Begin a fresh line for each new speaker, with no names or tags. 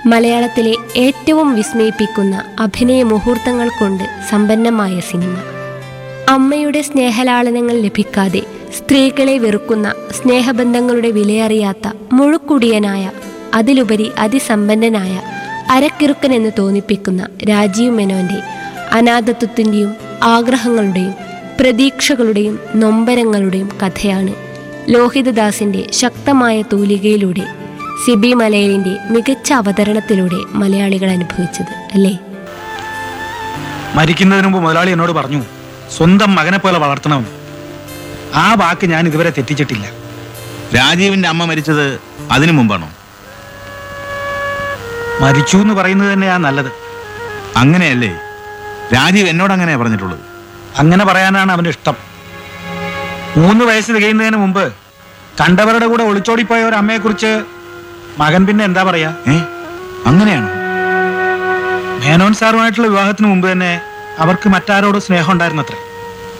മലയാളത്തിലെ ഏറ്റവും വിസ്മയിപ്പിക്കുന്ന അഭിനയ മുഹൂർത്തങ്ങൾ കൊണ്ട് സമ്പന്നമായ സിനിമ അമ്മയുടെ സ്നേഹലാളനങ്ങൾ ലഭിക്കാതെ സ്ത്രീകളെ വെറുക്കുന്ന സ്നേഹബന്ധങ്ങളുടെ വിലയറിയാത്ത മുഴുക്കുടിയനായ അതിലുപരി അതിസമ്പന്നനായ അരക്കിറുക്കൻ എന്ന് തോന്നിപ്പിക്കുന്ന രാജീവ് മെനോന്റെ അനാഥത്വത്തിൻ്റെയും ആഗ്രഹങ്ങളുടെയും പ്രതീക്ഷകളുടെയും നൊമ്പരങ്ങളുടെയും കഥയാണ് ലോഹിതദാസിന്റെ ശക്തമായ തൂലികയിലൂടെ സിബി മലയിലിന്റെ മികച്ച അവതരണത്തിലൂടെ മലയാളികൾ അനുഭവിച്ചത് അല്ലേ
മരിക്കുന്നതിന് മുമ്പ് മുതലാളി എന്നോട് പറഞ്ഞു സ്വന്തം മകനെ പോലെ വളർത്തണമെന്ന് ആ വാക്ക് ഞാൻ ഇതുവരെ തെറ്റിച്ചിട്ടില്ല
രാജീവിന്റെ അമ്മ മരിച്ചത് അതിനു മുമ്പാണോ
മരിച്ചു എന്ന് പറയുന്നത് തന്നെയാ നല്ലത്
അങ്ങനെയല്ലേ രാജീവ് എന്നോട് അങ്ങനെയാ പറഞ്ഞിട്ടുള്ളത്
അങ്ങനെ പറയാനാണ് അവന് ഇഷ്ടം മൂന്ന് വയസ്സ് തികയുന്നതിന് മുമ്പ് കണ്ടവരുടെ കൂടെ ഒളിച്ചോടിപ്പോയ ഒരു അമ്മയെക്കുറിച്ച് മകൻ പിന്നെ എന്താ പറയാ
ഏ അങ്ങനെയാണോ
മേനോൻ സാറുമായിട്ടുള്ള വിവാഹത്തിന് മുമ്പ് തന്നെ അവർക്ക് മറ്റാരോട് സ്നേഹം ഉണ്ടായിരുന്നത്രേ